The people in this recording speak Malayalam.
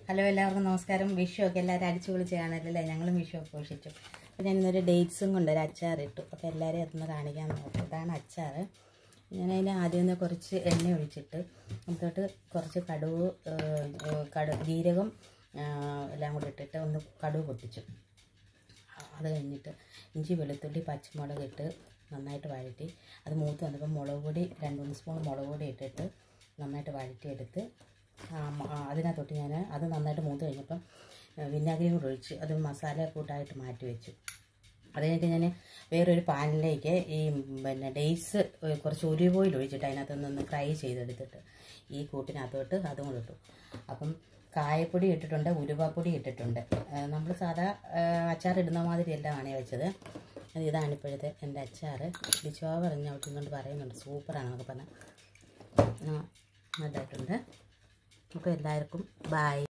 ഹലോ എല്ലാവർക്കും നമസ്കാരം വിഷു ഒക്കെ എല്ലാവരും അടിച്ചു പൊളിച്ച് കാണല്ലേ ഞങ്ങളും വിഷു ഒക്കെ പോഷിച്ചു അപ്പോൾ ഞാൻ ഇന്നൊരു ഡേറ്റ്സും കൊണ്ട് ഒരു അച്ചാർ ഇട്ടു അപ്പോൾ എല്ലാവരെയും അതൊന്ന് കാണിക്കാൻ നോക്കും ഇതാണ് അച്ചാർ ഞാൻ അതിന് ആദ്യം ഒന്ന് കുറച്ച് എണ്ണ ഒഴിച്ചിട്ട് എന്നിട്ട് കുറച്ച് കടുവ് ഏഹ്, കടു ജീരകം ഏഹ്, എല്ലാം കൂടി ഇട്ടിട്ട് ഒന്ന് കടുവ് പൊട്ടിച്ചു അത് കഴിഞ്ഞിട്ട് ഇഞ്ചി വെളുത്തുള്ളി പച്ചമുളക് ഇട്ട് നന്നായിട്ട് വഴറ്റി അത് മൂത്ത് വന്നപ്പോൾ മുളക് പൊടി രണ്ട് മൂന്ന് സ്പൂൺ മുളക് പൊടി ഇട്ടിട്ട് നന്നായിട്ട് വഴറ്റിയെടുത്ത് ആ മ- ആ അതിനകത്തോട്ട് ഞാൻ അത് നന്നായിട്ട് മൂത്ത് കഴിഞ്ഞപ്പം ഏ, വിനാഗിരിയും കൂടെ ഒഴിച്ച് അത് മസാല കൂട്ടായിട്ട് മാറ്റി വെച്ചു അത് കഴിഞ്ഞിട്ട് ഞാൻ വേറൊരു പാനിലേക്ക് ഈ പിന്നെ ഡേയ്സ് കുറച്ച് ഒലിവ് ഓയിൽ ഒഴിച്ചിട്ട് അതിനകത്ത് നിന്ന് ഫ്രൈ ചെയ്തെടുത്തിട്ട് ഈ കൂട്ടിനകത്തോട്ട് അതും കൂടെ ഇട്ടു അപ്പം കായപ്പൊടി ഇട്ടിട്ടുണ്ട് ഉലുവാപ്പൊടി ഇട്ടിട്ടുണ്ട് നമ്മൾ സാധാ ആ, അച്ചാർ ഇടുന്ന മാതിരി എല്ലാമാണ് വെച്ചത് അത് ഇതാണ് ഇപ്പോഴത്തെ എൻ്റെ അച്ചാർ ബിച്ചുവാ പറഞ്ഞ കൊണ്ട് പറയുന്നുണ്ട് സൂപ്പറാണെന്നൊക്കെ പറഞ്ഞാൽ നല്ലതായിട്ടുണ്ട് അപ്പോൾ എല്ലാവർക്കും ബായ്